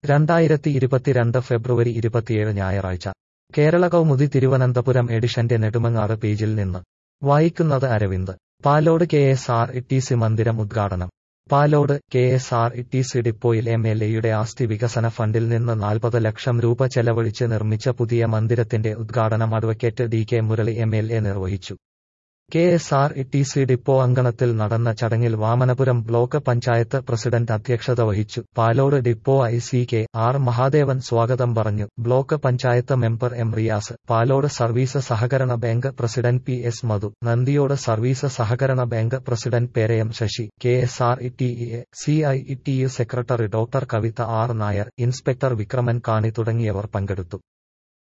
രണ്ടായിരത്തി ഇരുപത്തിരണ്ട് ഫെബ്രുവരി ഇരുപത്തിയേഴ് ഞായറാഴ്ച കേരള കൗമുദി തിരുവനന്തപുരം എഡിഷന്റെ നെടുമങ്ങാട് പേജിൽ നിന്ന് വായിക്കുന്നത് Aravind Palode K S R T C സി മന്ദിരം ഉദ്ഘാടനം Palode K S R T C സി ഡിപ്പോയിൽ എം എൽ എയുടെ ആസ്തി വികസന ഫണ്ടിൽ നിന്ന് നാൽപ്പത് ലക്ഷം രൂപ ചെലവഴിച്ച് നിർമ്മിച്ച പുതിയ മന്ദിരത്തിന്റെ ഉദ്ഘാടനം advocate D K Murali M L A നിർവഹിച്ചു K S R T C സി ഡിപ്പോ അങ്കണത്തിൽ നടന്ന ചടങ്ങിൽ വാമനപുരം ബ്ലോക്ക് പഞ്ചായത്ത് പ്രസിഡന്റ് അധ്യക്ഷത വഹിച്ചു Palode depot I C K R Mahadevan സ്വാഗതം പറഞ്ഞു block panchayat member M Riyas Palode service സഹകരണ bank president P S Madhu Nandiyode service സഹകരണ bank president Perayam Sasi K S R T E A C I T U യു സെക്രട്ടറി ഡോക്ടർ കവിത ആർ നായർ ഇൻസ്പെക്ടർ വിക്രമൻ കാണി തുടങ്ങിയവർ പങ്കെടുത്തു